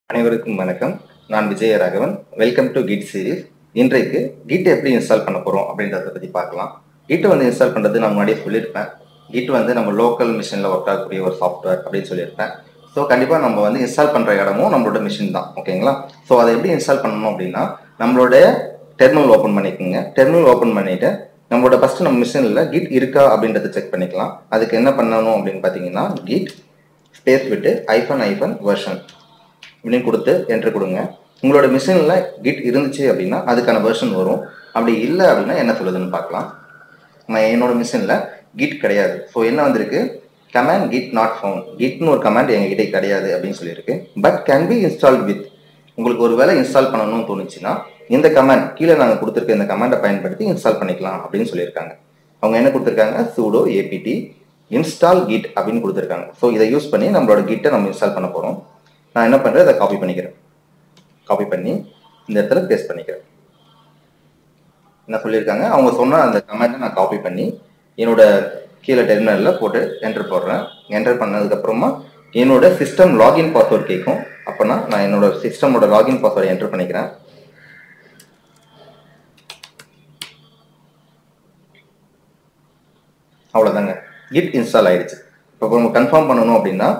அனைவருக்கும் வணக்கம் நான் Vijaya Raghavan welcome to Git series இன்றைக்கு கிட் எப்படி இன்ஸ்டால் பண்ண போகிறோம் அப்படின்றத பற்றி பார்க்கலாம் கிட் வந்து இன்ஸ்டால் பண்ணுறது நான் முன்னாடியே சொல்லியிருப்பேன் கிட் வந்து நம்ம லோக்கல் மிஷினில் ஒர்க் ஆகக்கூடிய ஒரு சாஃப்ட்வேர் அப்படின்னு சொல்லியிருப்பேன் ஸோ கண்டிப்பாக நம்ம வந்து இன்ஸ்டால் பண்ணுற இடமும் நம்மளோட மிஷின் தான் ஓகேங்களா ஸோ அதை எப்படி இன்ஸ்டால் பண்ணணும் அப்படின்னா நம்மளோட டெர்மினல் ஓப்பன் பண்ணிக்கோங்க டெர்மினல் ஓப்பன் பண்ணிவிட்டு நம்மளோட ஃபஸ்ட்டு நம்ம மிஷினில் கிட் இருக்கா அப்படின்றத செக் பண்ணிக்கலாம் அதுக்கு என்ன பண்ணணும் அப்படின்னு பார்த்தீங்கன்னா கிட் ஸ்பேஸ் விட்டு ஐஃபன் ஐஃபன் வெர்ஷன் அப்படின்னு கொடுத்து என்ட்ரு கொடுங்க உங்களோட மிஷினில் கிட் இருந்துச்சு அப்படின்னா அதுக்கான வெர்ஷன் வரும் அப்படி இல்லை அப்படின்னா என்ன சொல்லுதுன்னு பார்க்கலாம் நான் என்னோட மிஷினில் கிட் கிடையாது ஸோ என்ன வந்திருக்கு கமாண்ட் கிட் நாட் ஃபவுண்ட் கிட்னு ஒரு கமாண்ட் எங்ககிட்ட கிடையாது அப்படின்னு சொல்லியிருக்கு but can be installed with உங்களுக்கு ஒரு வேலை இன்ஸ்டால் பண்ணணும்னு தோணுச்சுன்னா இந்த கமாண்ட் கீழே நாங்கள் கொடுத்துருக்க இந்த கமாண்டை பயன்படுத்தி இன்ஸ்டால் பண்ணிக்கலாம் அப்படின்னு சொல்லியிருக்காங்க அவங்க என்ன கொடுத்துருக்காங்க சூடோ ஏபிடி இன்ஸ்டால் கிட் அப்படின்னு கொடுத்துருக்காங்க ஸோ இதை யூஸ் பண்ணி நம்மளோட கிட்டை நம்ம இன்ஸ்டால் பண்ண போகிறோம் நான் என்ன பண்ணுறேன் அதை காப்பி பண்ணிக்கிறேன் காப்பி பண்ணி இந்த இடத்துல பேஸ்ட் பண்ணிக்கிறேன் என்ன சொல்லியிருக்காங்க அவங்க சொன்ன அந்த கமெண்ட்டை நான் காப்பி பண்ணி என்னோட கீழே டெர்மினலில் போட்டு என்டர் போடுறேன் என்டர் பண்ணதுக்கப்புறமா என்னோட சிஸ்டம் லாகின் பாஸ்வேர்ட் கேட்கும் அப்போனா நான் என்னோட சிஸ்டமோட லாகின் பாஸ்வேர்டை என்டர் பண்ணிக்கிறேன் அவ்வளோதாங்க கிட் இன்ஸ்டால் ஆயிடுச்சு இப்போ நம்ம கன்ஃபார்ம் பண்ணணும் அப்படின்னா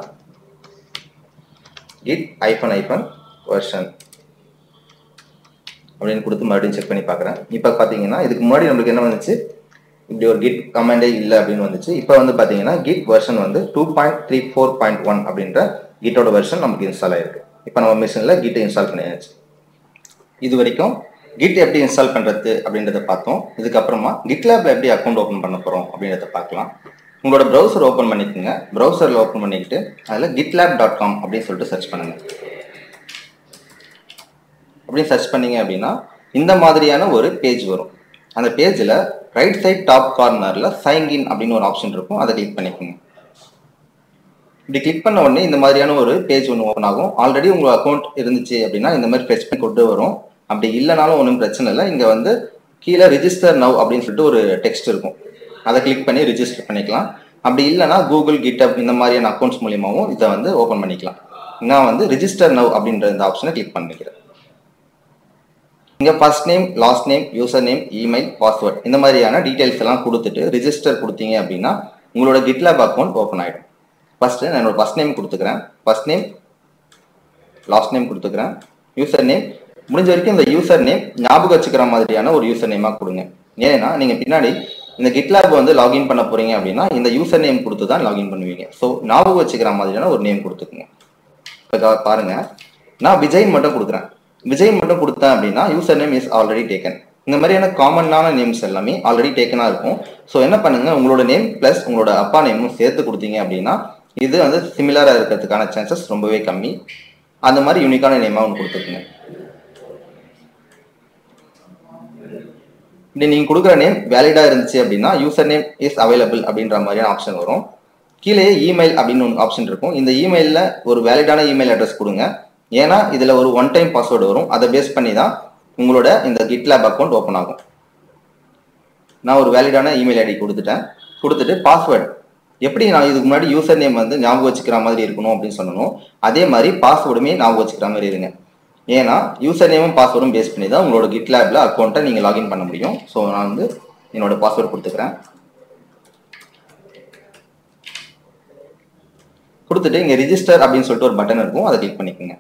கிட் ஐஃபன் ஐஃபன் வெர்ஷன் அப்படின்னு கொடுத்து மறுபடியும் செக் பண்ணி பார்க்குறேன் இப்போ பார்த்தீங்கன்னா இதுக்கு முன்னாடி நம்மளுக்கு என்ன வந்துச்சு இப்படி ஒரு கிட் கமெண்டே இல்லை அப்படின்னு வந்துச்சு இப்போ வந்து பார்த்தீங்கன்னா கிட் வெர்ஷன் வந்து two point three four point one அப்படின்ற கிட்டோட வெர்ஷன் நமக்கு இன்ஸ்டால் ஆயிருக்கு இப்போ நம்ம மிஷினில் கிட்டை இன்ஸ்டால் பண்ணியாச்சு இது வரைக்கும் கிட் எப்படி இன்ஸ்டால் பண்ணுறது அப்படின்றத பார்த்தோம் இதுக்கப்புறமா கிட்லேபில் எப்படி அக்கௌண்ட் ஓப்பன் பண்ண போகிறோம் அப்படின்றத பார்க்கலாம் உங்களோட ப்ரௌசர் ஓப்பன் பண்ணிக்கோங்க ப்ரௌசரில் ஓப்பன் பண்ணிக்கிட்டு அதில் கிட்லேப் டாட் காம் அப்படின்னு சொல்லிட்டு சர்ச் பண்ணுங்க அப்படின்னு சர்ச் பண்ணீங்க அப்படின்னா இந்த மாதிரியான ஒரு பேஜ் வரும் அந்த பேஜில் ரைட் சைட் டாப் கார்னரில் சைன் இன் அப்படின்னு ஒரு ஆப்ஷன் இருக்கும் அதை கிளிக் பண்ணிக்கோங்க இப்படி கிளிக் பண்ண உடனே இந்த மாதிரியான ஒரு பேஜ் ஒன்று ஓப்பன் ஆகும் ஆல்ரெடி உங்கள் அக்கௌண்ட் இருந்துச்சு அப்படின்னா இந்த மாதிரி ஃபெச் பண்ணி கொண்டு வரும் அப்படி இல்லைனாலும் ஒன்றும் பிரச்சனை இல்லை இங்கே வந்து கீழே ரிஜிஸ்டர் நவ் அப்படின்னு சொல்லிட்டு ஒரு டெக்ஸ்ட் இருக்கும் அதை கிளிக் பண்ணி ரிஜிஸ்டர் பண்ணிக்கலாம் அப்படி இல்லைனா கூகுள் கிட்டப் இந்த மாதிரியான அக்கௌண்ட்ஸ் மூலியமாகவும் இதை வந்து ஓப்பன் பண்ணிக்கலாம் நான் வந்து ரிஜிஸ்டர் நவ் அப்படின்ற இந்த ஆப்ஷனை கிளிக் பண்ணிக்கிறேன் இங்கே first name last name user name email password இந்த மாதிரியான டீட்டெயில்ஸ் எல்லாம் கொடுத்துட்டு ரிஜிஸ்டர் கொடுத்தீங்க அப்படின்னா உங்களோட கிட்லாப் அக்கௌண்ட் ஓப்பன் ஆகிடும் ஃபர்ஸ்ட் நான் என்னோட ஃபர்ஸ்ட் நேம் கொடுத்துக்கிறேன் ஃபர்ஸ்ட் நேம் லாஸ்ட் நேம் கொடுத்துக்கிறேன் யூசர் நேம் முடிஞ்ச வரைக்கும் இந்த யூசர் நேம் ஞாபகம் வச்சுக்கிற மாதிரியான ஒரு யூசர் நேமாக கொடுங்க ஏன்னா நீங்கள் பின்னாடி இந்த கிட்லாப் வந்து லாகின் பண்ண போறீங்க அப்படின்னா இந்த யூசர் நேம் கொடுத்து தான் லாகின் பண்ணுவீங்க ஸோ ஞாபகம் வச்சுக்கிற மாதிரியான ஒரு நேம் கொடுத்துக்குங்க இப்போ பாருங்க நான் விஜய் மட்டும் கொடுக்குறேன் விஜய் மட்டும் கொடுத்தேன் அப்படின்னா user name is already taken இந்த மாதிரியான காமனான நேம்ஸ் எல்லாமே ஆல்ரெடி டேக்கனாக இருக்கும் ஸோ என்ன பண்ணுங்க உங்களோட நேம் ப்ளஸ் உங்களோட அப்பா நேமும் சேர்த்து கொடுத்தீங்க அப்படின்னா இது வந்து சிமிலராக இருக்கிறதுக்கான சான்சஸ் ரொம்பவே கம்மி அந்த மாதிரி யூனிக்கான நேமாக ஒன்று கொடுத்துருக்குங்க இப்படி நீங்கள் கொடுக்குற நேம் வேலிடாக இருந்துச்சு அப்படின்னா யூசர் நேம் இஸ் அவைலபிள் அப்படின்ற மாதிரியான ஆப்ஷன் வரும் கீழே இமெயில் அப்படின்னு ஒரு ஆப்ஷன் இருக்கும் இந்த இமெயிலில் ஒரு வேலிடான இமெயில் அட்ரஸ் கொடுங்க ஏன்னா இதில் ஒரு ஒன் டைம் பாஸ்வேர்டு வரும் அதை பேஸ் பண்ணி தான் உங்களோட இந்த கிட்லாப் அக்கௌண்ட் ஓப்பன் ஆகும் நான் ஒரு வேலிடான இமெயில் ஐடி கொடுத்துட்டேன் கொடுத்துட்டு பாஸ்வேர்டு எப்படி நான் இதுக்கு முன்னாடி யூசர் நேம் வந்து ஞாபகம் வச்சுக்கிற மாதிரி இருக்கணும் அப்படின்னு சொல்லணும் அதே மாதிரி பாஸ்வேர்டுமே ஞாபகம் வச்சுக்கிற மாதிரி இருங்க ஏன்னா யூசர் நேமும் பாஸ்வேர்டும் பேஸ் பண்ணி தான் உங்களோட கிட்லாப்ல அக்கௌண்ட்டை நீங்கள் லாகின் பண்ண முடியும் ஸோ நான் வந்து என்னோட பாஸ்வேர்டு கொடுத்துக்கிறேன் கொடுத்துட்டு இங்கே ரிஜிஸ்டர் அப்படின்னு சொல்லிட்டு ஒரு பட்டன் இருக்கும் அதை கிளிக் பண்ணிக்கோங்க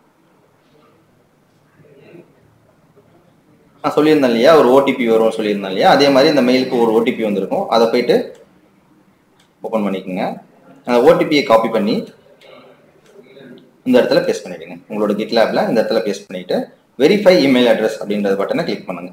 நான் சொல்லியிருந்தேன் இல்லையா ஒரு ஓடிபி வரும்னு சொல்லியிருந்தேன் இல்லையா அதே மாதிரி இந்த மெயிலுக்கு ஒரு ஓடிபி வந்திருக்கும் அதை போயிட்டு ஓப்பன் பண்ணிக்கோங்க அந்த ஓடிபியை காப்பி பண்ணி இந்த இடத்துல பேஸ்ட் பண்ணிடுங்க உங்களோட கிட்லாப்ல இந்த இடத்துல பேஸ்ட் பண்ணிட்டு வெரிஃபை இமெயில் அட்ரஸ் அப்படின்ற பட்டனை கிளிக் பண்ணுங்க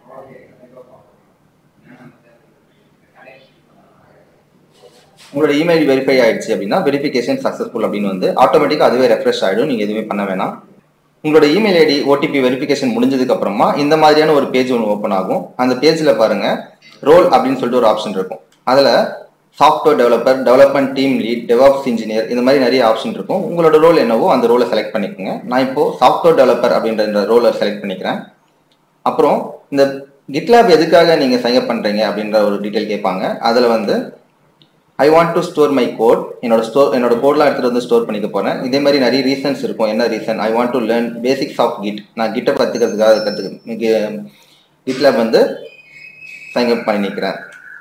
உங்களோட இமெயில் வெரிஃபை ஆயிடுச்சு அப்படின்னா வெரிஃபிகேஷன் சக்ஸஸ்ஃபுல் அப்படின்னு வந்து ஆட்டோமேட்டிக்காக அதுவே ரெஃப்ரெஷ் ஆகிடும் நீங்கள் எதுவுமே பண்ண வேணாம் உங்களோட இமெயில் ஐடி ஓடிபி வெரிஃபிகேஷன் முடிஞ்சதுக்கு அப்புறமா இந்த மாதிரியான ஒரு பேஜ் ஒன்று ஓப்பன் ஆகும் அந்த பேஜில் பாருங்க ரோல் அப்படின்னு சொல்லிட்டு ஒரு ஆப்ஷன் இருக்கும் அதில் software developer development team lead DevOps engineer இந்த மாதிரி நிறைய ஆப்ஷன் இருக்கும் உங்களோட ரோல் என்னவோ அந்த ரோலை செலக்ட் பண்ணிக்கோங்க நான் இப்போ சாஃப்ட்வேர் டெவலப்பர் அப்படின்ற இந்த ரோலை செலக்ட் பண்ணிக்கிறேன் அப்புறம் இந்த கிட்லாப் எதுக்காக நீங்கள் சைன் அப் பண்ணுறீங்க அப்படின்ற ஒரு டீட்டெயில் கேட்பாங்க அதில் வந்து I want to store my code என்னோட ஸ்டோர் என்னோட கோட்லாம் எடுத்துகிட்டு வந்து ஸ்டோர் பண்ணிக்க போகிறேன் இதே மாதிரி நிறைய ரீசன்ஸ் இருக்கும் என்ன reason I want to learn basics of Git நான் கிட்டை கற்றுக்கிறதுக்காக கற்றுக்கு கிட்டில் வந்து சைன் அப் பண்ணி நிற்கிறேன்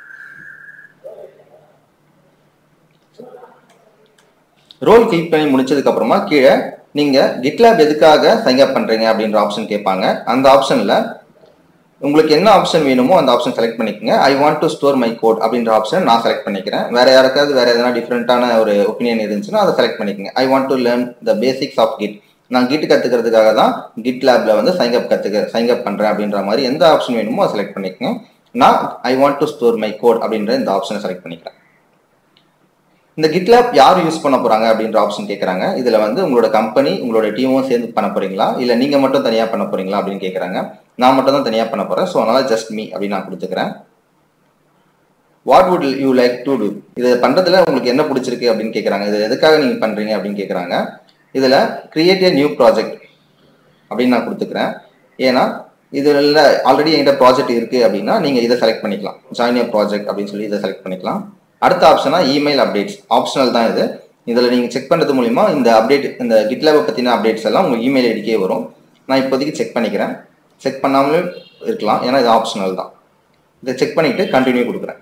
ரோல் கிளிக் பண்ணி முடிச்சதுக்கு அப்புறமா கீழே நீங்க கிட்லாப் எதுக்காக சைன் அப் பண்றீங்க அப்படின்ற ஆப்ஷன் கேட்பாங்க அந்த ஆப்ஷன்ல உங்களுக்கு என்ன ஆப்ஷன் வேணுமோ அந்த ஆப்ஷன் செலக்ட் பண்ணிக்கோங்க I want to store my code அப்படின்ற ஆப்ஷன் நான் செலக்ட் பண்ணிக்கிறேன் வேற யாருக்காவது வேற எதனா டிஃப்ரெண்டான ஒரு ஒப்பீனியன் இருந்துச்சுன்னா அதை செலக்ட் பண்ணிக்கோங்க I want to learn the basics of Git நான் கிட் கத்துக்கிறதுக்காக தான் கிட் லேப்ல வந்து சைன் அப் கத்துக்க சைன் அப் பண்றேன் அப்படின்ற மாதிரி எந்த ஆப்ஷன் வேணுமோ அதை செலக்ட் பண்ணிக்கோங்க நான் I want to store my code அப்படின்ற இந்த ஆப்ஷனை செலக்ட் பண்ணிக்கிறேன் இந்த கிட்லாப் யார் யூஸ் பண்ண போறாங்க அப்படின்ற ஆப்ஷன் கேட்குறாங்க இதுல வந்து உங்களோட கம்பெனி உங்களோட டீமும் சேர்ந்து பண்ண போறீங்களா இல்ல நீங்க மட்டும் தனியா பண்ண போறீங்களா அப்படின்னு கேட்குறாங்க நான் மட்டும் தான் தனியா பண்ண போறேன் ஸோ அதனால ஜஸ்ட் மீ அப்படின்னு நான் கொடுத்துக்கிறேன் what would you like to do இது பண்றதுல உங்களுக்கு என்ன பிடிச்சிருக்கு அப்படின்னு கேட்குறாங்க இது எதுக்காக நீங்க பண்றீங்க அப்படின்னு கேட்குறாங்க இதுல கிரியேட் ஏ நியூ ப்ராஜெக்ட் அப்படின்னு நான் கொடுத்துக்கிறேன் ஏன்னா இதுல ஆல்ரெடி என்கிட்ட ப்ராஜெக்ட் இருக்கு அப்படின்னா நீங்க இதை செலக்ட் பண்ணிக்கலாம் ஜாயின் ஏ ப்ராஜெக்ட் அப்படின்னு சொல்லி இதை செலக்ட் பண்ணிக்கலாம் அடுத்த ஆப்ஷனா இமெயில் அப்டேட்ஸ் ஆப்ஷனல் தான் இது இதில் நீங்கள் செக் பண்ணுறது மூலிமா இந்த அப்டேட் இந்த கிட்லாபை பற்றின அப்டேட்ஸ் எல்லாம் உங்கள் இமெயில் ஐடிக்கே வரும் நான் இப்போதைக்கு செக் பண்ணிக்கிறேன் செக் பண்ணாமலும் இருக்கலாம் ஏன்னா இது ஆப்ஷனல் தான் இதை செக் பண்ணிவிட்டு கண்டினியூ கொடுக்குறேன்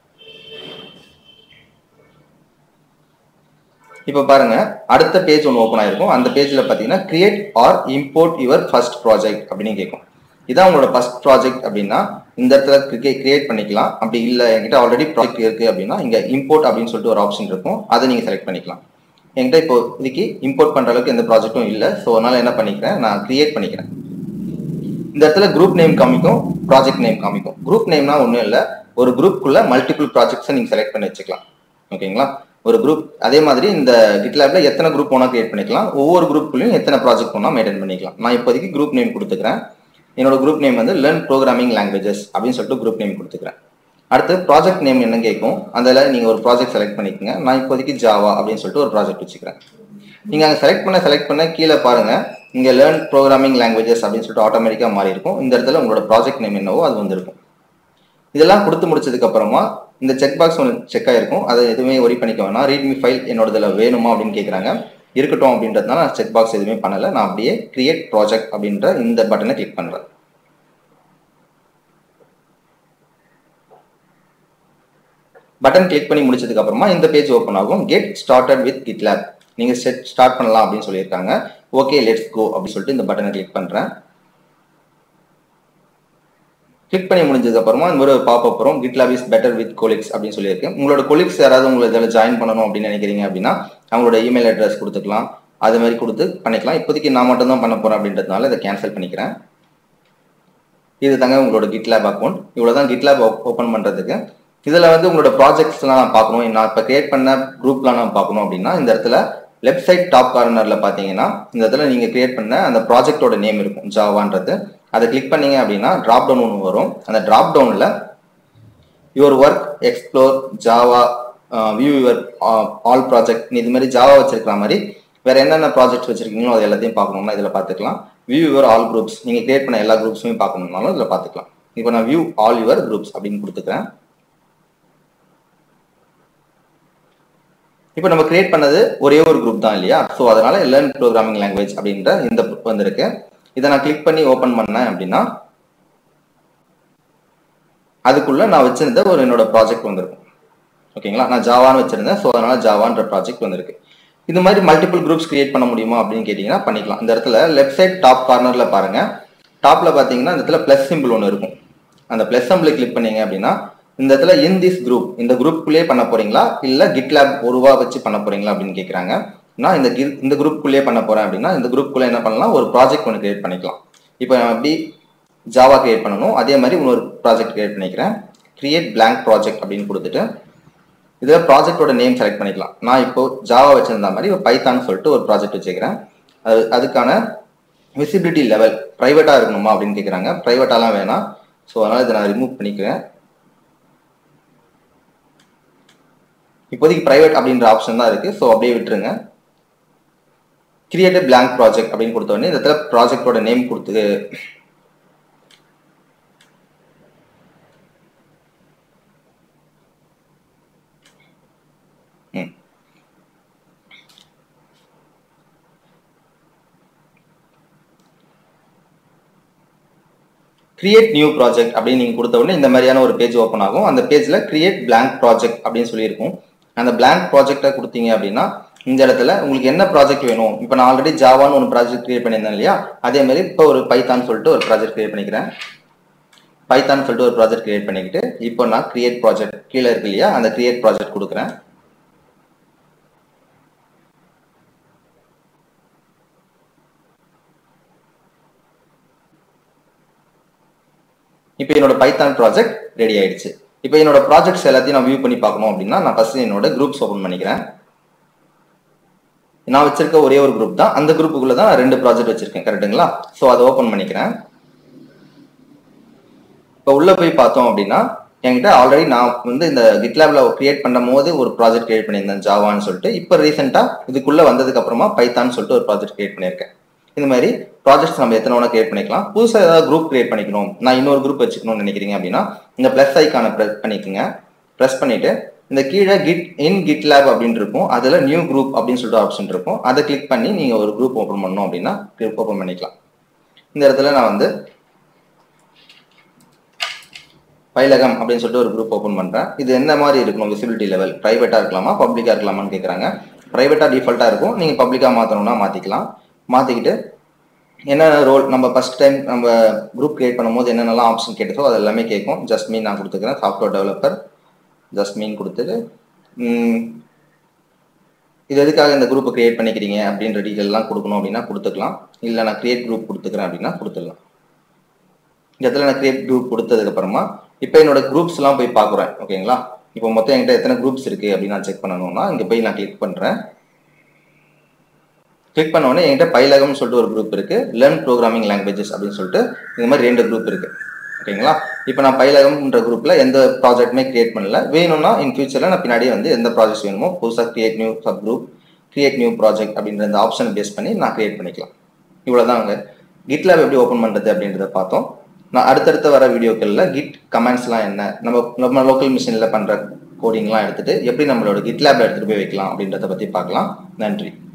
இப்போ பாருங்க அடுத்த பேஜ் ஒன்று ஓப்பன் ஆயிருக்கும் அந்த பேஜில் பார்த்தீங்கன்னா create or import your first project அப்படின்னு கேட்கும் இதான் உங்களோட ஃபர்ஸ்ட் ப்ராஜெக்ட் அப்படின்னா இந்த இடத்துல கிரியேட் பண்ணிக்கலாம் அப்படி இல்லை என்கிட்ட ஆல்ரெடி ப்ராஜெக்ட் இருக்கு அப்படின்னா இங்க இம்போர்ட் அப்படின்னு சொல்லிட்டு ஒரு ஆப்ஷன் இருக்கும் அதை நீங்க செலக்ட் பண்ணிக்கலாம் என்கிட்ட இப்போ இதுக்கு இம்போர்ட் பண்ற அளவுக்கு எந்த ப்ராஜெக்ட்டும் இல்லை ஸோ அதனால என்ன பண்ணிக்கிறேன் நான் கிரியேட் பண்ணிக்கிறேன் இந்த இடத்துல குரூப் நேம் காமிக்கும் ப்ராஜெக்ட் நேம் காமிக்கும் குரூப் நேம்னா ஒன்றும் இல்லை ஒரு குரூப்புக்குள்ள மல்டிபிள் ப்ராஜெக்ட்ஸை நீங்க செலக்ட் பண்ணி வச்சுக்கலாம் ஓகேங்களா ஒரு குரூப் அதே மாதிரி இந்த கிட்லாப்ல எத்தனை குரூப் வேணா கிரியேட் பண்ணிக்கலாம் ஒவ்வொரு குரூப்லையும் எத்தனை ப்ராஜெக்ட் வேணா மெயின்டைன் பண்ணிக்கலாம் நான் இப்போதைக்கு குரூப் நேம் கொடுத்துக்கிறேன் என்னோட குரூப் நேம் வந்து லேர்ன் ப்ரோக்ராமிங் லாங்குவேஜஸ் அப்படின்னு சொல்லிட்டு குரூப் நேம் கொடுத்துக்கிறேன் அடுத்து ப்ராஜெக்ட் நேம் என்ன கேட்கும் அதில் நீங்கள் ஒரு ப்ராஜெக்ட் செலக்ட் பண்ணிக்கோங்க நான் இப்போதைக்கு ஜாவா அப்படின்னு சொல்லிட்டு ஒரு ப்ராஜெக்ட் வச்சுக்கிறேன் நீங்கள் அங்கே செலக்ட் பண்ண செலக்ட் பண்ண கீழே பாருங்க இங்கே லேர்ன் ப்ரோக்ராமிங் லாங்குவேஜஸ் அப்படின்னு சொல்லிட்டு ஆட்டோமேட்டிக்காக மாறி இருக்கும் இந்த இடத்துல உங்களோட ப்ராஜெக்ட் நேம் என்னவோ அது வந்திருக்கும் இதெல்லாம் கொடுத்து முடிச்சதுக்கு அப்புறமா இந்த செக் பாக்ஸ் ஒன்று செக் ஆயிருக்கும் அதை எதுவுமே ஒரி பண்ணிக்க வேணாம் ரீட்மி ஃபைல் என்னோட இதில் வேணுமா அப்படின்னு கேட்குறாங்க இருக்கட்டும் அப்படின்றதுனால நான் செக் பாக்ஸ் எதுவுமே பண்ணலை நான் அப்படியே கிரியேட் ப்ராஜெக்ட் அப்படின்ற இந்த பட்டனை கிளிக் பண்ணுறேன் பட்டன் கிளிக் பண்ணி முடிச்சதுக்கு அப்புறமா இந்த பேஜ் ஓப்பன் ஆகும் கெட் ஸ்டார்டட் வித் கிட்லாப் நீங்க செட் ஸ்டார்ட் பண்ணலாம் அப்படின்னு சொல்லியிருக்காங்க ஓகே லெட்ஸ் கோ அப்படின்னு சொல்லிட்டு இந்த பட்டனை கிளிக் பண்றேன் கிளிக் பண்ணி முடிஞ்சதுக்கு அப்புறமா இந்த ஒரு பாப்பப் வரும் GitLab is better with colleagues அப்படின்னு சொல்லியிருக்கு உங்களோட கொலிக்ஸ் யாராவது உங்களை இதில் ஜாயின் பண்ணணும் அப்படின்னு நினைக்கிறீங்க அப்படின்னா அவங்களோட இமெயில் அட்ரஸ் கொடுத்துக்கலாம் அது மாதிரி கொடுத்து பண்ணிக்கலாம் இப்போதைக்கு நான் மட்டும் தான் பண்ண போறேன் அப்படின்றதுனால இதை கேன்சல் பண்ணிக்கிறேன் இது தாங்க உங்களோட கிட்லாப் அக்கௌண்ட் இவ்வளோதான் கிட்லாப் ஓப்பன் பண்ணுறதுக்கு இதில் வந்து உங்களோட ப்ராஜெக்ட்ஸ்லாம் நான் பார்க்கணும் நான் இப்போ கிரியேட் பண்ண குரூப்லாம் நான் பார்க்கணும் அப்படின்னா இந்த இடத்துல லெஃப்ட் சைட் டாப் கார்னரில் பார்த்தீங்கன்னா இந்த இடத்துல நீங்கள் கிரியேட் பண்ண அந்த ப்ராஜெக்டோட நேம் இருக்கும் ஜாவான்றது அதை கிளிக் பண்ணீங்க அப்படின்னா ட்ராப் டவுன் ஒன்று வரும் அந்த ட்ராப் டவுனில் your work explore Java view your all project இது மாதிரி ஜாவா வச்சிருக்கிற மாதிரி வேற என்னென்ன ப்ராஜெக்ட்ஸ் வச்சிருக்கீங்களோ அது எல்லாத்தையும் பார்க்கணும்னா இதில் பார்த்துக்கலாம் வியூ யுவர் ஆல் குரூப்ஸ் நீங்கள் கிரியேட் பண்ண எல்லா குரூப்ஸுமே பார்க்கணும்னாலும் இதில் பார்த்துக்கலாம் இப்போ நான் வியூ ஆல் யுவர் குரூப்ஸ் அப்படின்னு கொடுத்துக்கிறேன் இப்போ நம்ம கிரியேட் பண்ணது ஒரே ஒரு குரூப் தான் இல்லையா ஸோ அதனால லேர்ன் ப்ரோக்ராமிங் லாங்குவேஜ் அப்படின்ற இந்த வந்திருக்கு இதை நான் கிளிக் பண்ணி ஓப்பன் பண்ணேன் அப்படின்னா அதுக்குள்ள நான் வச்சிருந்த ஒரு என்னோட ப்ராஜெக்ட் வந்திருக்கும் ஓகேங்களா நான் ஜாவான்னு வச்சிருந்தேன் ஸோ அதனால ஜாவான்ற ப்ராஜெக்ட் வந்திருக்கு இது மாதிரி மல்டிபிள் குரூப்ஸ் கிரியேட் பண்ண முடியுமா அப்படின்னு கேட்டிங்கன்னா பண்ணிக்கலாம் இந்த இடத்துல லெஃப்ட் சைட் டாப் கார்னர்ல பாருங்க டாப்ல பார்த்தீங்கன்னா இந்த இடத்துல பிளஸ் சிம்பிள் ஒன்று இருக்கும் அந்த பிளஸ் சிம்பிளை கிளிக் பண்ணீங்க அப்படின்னா இந்த இடத்துல இன் திஸ் குரூப் இந்த குரூப்புக்குள்ளேயே பண்ண போறீங்களா இல்ல கிட்லாப் ஒரு ரூபா வச்சு பண்ண போறீங்களா அப்படின்னு கேட்குறாங்க நான் இந்த இந்த குரூப்புக்குள்ளேயே பண்ண போறேன் அப்படின்னா இந்த குரூப்புக்குள்ள என்ன பண்ணலாம் ஒரு ப்ராஜெக்ட் ஒன்று கிரியேட் பண்ணிக்கலாம் இப்போ நான் எப்படி ஜாவா கிரியேட் பண்ணணும் அதே மாதிரி இன்னொரு ப்ராஜெக்ட் கிரியேட் பண்ணிக்கிறேன் கிரியேட் பிளாங்க் ப்ராஜெக்ட் அப்படின்னு கொடுத்துட்டு இதில் ப்ராஜெக்டோட நேம் செலக்ட் பண்ணிக்கலாம் நான் இப்போ ஜாவா வச்சிருந்த மாதிரி இப்போ பைத்தான்னு சொல்லிட்டு ஒரு ப்ராஜெக்ட் வச்சுக்கிறேன் அது அதுக்கான விசிபிலிட்டி லெவல் ப்ரைவேட்டாக இருக்கணுமா அப்படின்னு கேட்குறாங்க ப்ரைவேட்டாலாம் வேணாம் ஸோ அதனால் இதை நான் ரிமூவ் பண்ணிக்கிறேன் இப்போதைக்கு பிரைவேட் அப்படின்ற ஆப்ஷன் தான் இருக்கு ஸோ அப்படியே விட்டுருங்க கிரியேட் பிளாங்க் ப்ராஜெக்ட் அப்படின்னு கொடுத்த உடனே இந்த இடத்துல ப்ராஜெக்டோட நேம் கொடுத்து கிரியேட் நியூ ப்ராஜெக்ட் அப்படின்னு நீங்கள் கொடுத்த உடனே இந்த மாதிரியான ஒரு பேஜ் ஓப்பன் ஆகும் அந்த பேஜில் கிரியேட் blank ப்ராஜெக்ட் அப்படின்னு சொல்லியிருக்கும் அந்த blank ப்ராஜெக்டை கொடுத்தீங்க அப்படின்னா இந்த இடத்துல உங்களுக்கு என்ன ப்ராஜெக்ட் வேணும் இப்போ நான் ஆல்ரெடி ஜாவான்னு ஒரு ப்ராஜெக்ட் கிரியேட் பண்ணியிருந்தேன் இல்லையா அதே மாதிரி இப்போ ஒரு பைத்தான் சொல்லிட்டு ஒரு ப்ராஜெக்ட் கிரியேட் பண்ணிக்கிறேன் பைத்தான் சொல்லிட்டு ஒரு ப்ராஜெக்ட் கிரியேட் பண்ணிக்கிட்டு இப்போ நான் கிரியேட் ப்ராஜெக்ட் கீழே இருக்கு இல்லையா அந்த கிரியேட் ப்ராஜெக்ட் கொடுக்குறேன் இப்போ என்னோட பைத்தான் ப்ராஜெக்ட் ரெடி ஆயிடுச்சு இப்போ என்னோட ப்ராஜெக்ட்ஸ் எல்லாத்தையும் நான் வியூ பண்ணி பார்க்கணும் அப்படின்னா நான் ஃபர்ஸ்ட் என்னோட குரூப்ஸ் ஓப்பன் பண்ணிக்கிறேன் நான் வச்சிருக்க ஒரே ஒரு குரூப் தான் அந்த குரூப்புக்குள்ள தான் நான் ரெண்டு ப்ராஜெக்ட் வச்சிருக்கேன் கரெக்ட்டுங்களா ஸோ அதை ஓப்பன் பண்ணிக்கிறேன் இப்போ உள்ள போய் பார்த்தோம் அப்படின்னா என்கிட்ட ஆல்ரெடி நான் வந்து இந்த கிட்லாப்ல கிரியேட் பண்ணும் போது ஒரு ப்ராஜெக்ட் கிரியேட் பண்ணியிருந்தேன் ஜாவான்னு சொல்லிட்டு இப்போ ரீசெண்டாக இதுக்குள்ள வந்ததுக்கு அப்புறமா பைத்தான்னு சொல்லிட்டு ஒரு ப்ராஜெக்ட் கிரியேட் பண்ணியிருக்கேன் இந்த மாதிரி ப்ராஜெக்ட்ஸ் நம்ம எத்தனை வேணா கிரியேட் பண்ணிக்கலாம் புதுசாக ஏதாவது குரூப் கிரியேட் பண்ணிக்கணும் நான் இன்னொரு குரூப் வச்சுக்கணும்னு நினைக்கிறீங்க அப்படின்னா இந்த ப்ளஸ் ஐக்கான ப்ரெஸ் பண்ணிக்கோங்க ப்ரெஸ் பண்ணிட்டு இந்த கீழே கிட் இன் கிட் லேப் அப்படின்னு இருக்கும் அதில் நியூ குரூப் அப்படின்னு சொல்லிட்டு ஆப்ஷன் இருக்கும் அதை கிளிக் பண்ணி நீங்கள் ஒரு குரூப் ஓப்பன் பண்ணணும் அப்படின்னா ஓப்பன் பண்ணிக்கலாம் இந்த இடத்துல நான் வந்து பைலகம் அப்படின்னு சொல்லிட்டு ஒரு குரூப் ஓப்பன் பண்ணுறேன் இது என்ன மாதிரி இருக்கணும் விசிபிலிட்டி லெவல் ப்ரைவேட்டாக இருக்கலாமா பப்ளிக்காக இருக்கலாமான்னு கேட்குறாங்க ப்ரைவேட்டாக டிஃபால்ட்டாக இருக்கும் நீங்கள் பப்ளிக்காக மாற்றணும்னா மாற்றிக்கலாம் மாற்றிக்கிட்டு என்னென்ன ரோல் நம்ம ஃபர்ஸ்ட் டைம் நம்ம குரூப் கிரியேட் பண்ணும்போது என்னென்னலாம் ஆப்ஷன் கேட்டதோ அது எல்லாமே கேட்கும் ஜஸ்ட் மீன் நான் கொடுத்துக்கிறேன் சாஃப்ட்வேர் டெவலப்பர் ஜஸ்ட் மீன் கொடுத்துட்டு ம், இது எதுக்காக இந்த குரூப்பை கிரியேட் பண்ணிக்கிறீங்க அப்படின்ற டீட்டெயிலாம் கொடுக்கணும் அப்படின்னா கொடுத்துக்கலாம் இல்லை நான் கிரியேட் குரூப் கொடுத்துக்கிறேன் அப்படின்னா கொடுத்துடலாம் இந்த இடத்துல நான் கிரியேட் குரூப் கொடுத்ததுக்கு அப்புறமா இப்போ என்னோட குரூப்ஸ்லாம் போய் பார்க்குறேன் ஓகேங்களா இப்போ மொத்தம் என்கிட்ட எத்தனை குரூப்ஸ் இருக்கு அப்படின்னு நான் செக் பண்ணணும்னா இங்கே போய் நான் கிளிக் பண்ணுறேன் கிளிக் பண்ண உடனே என்கிட்ட பைலகம்னு சொல்லிட்டு ஒரு குரூப் இருக்கு லேர்ன் ப்ரோக்ராமிங் லாங்குவேஜஸ் அப்படின்னு சொல்லிட்டு இந்த மாதிரி ரெண்டு குரூப் இருக்கு ஓகேங்களா இப்போ நான் பைலகம்ன்ற குரூப்ல எந்த ப்ராஜெக்ட்டுமே கிரியேட் பண்ணல வேணும்னா இன் ஃபியூச்சர்ல நான் பின்னாடி வந்து எந்த ப்ராஜெக்ட் வேணுமோ புதுசாக create new sub group create new project அப்படின்ற அந்த ஆப்ஷன் பேஸ் பண்ணி நான் கிரியேட் பண்ணிக்கலாம் இவ்வளோதாங்க கிட்லாப் எப்படி ஓப்பன் பண்ணுறது அப்படின்றத பார்த்தோம் நான் அடுத்தடுத்த வர வீடியோக்களில் கிட் கமெண்ட்ஸ்லாம் என்ன நம்ம நம்ம லோக்கல் மிஷினில் பண்ணுற கோடிங்லாம் எடுத்துட்டு எப்படி நம்மளோட கிட்லாப்ல எடுத்துகிட்டு போய் வைக்கலாம் அப்படின்றத பற்றி பார்க்கலாம் நன்றி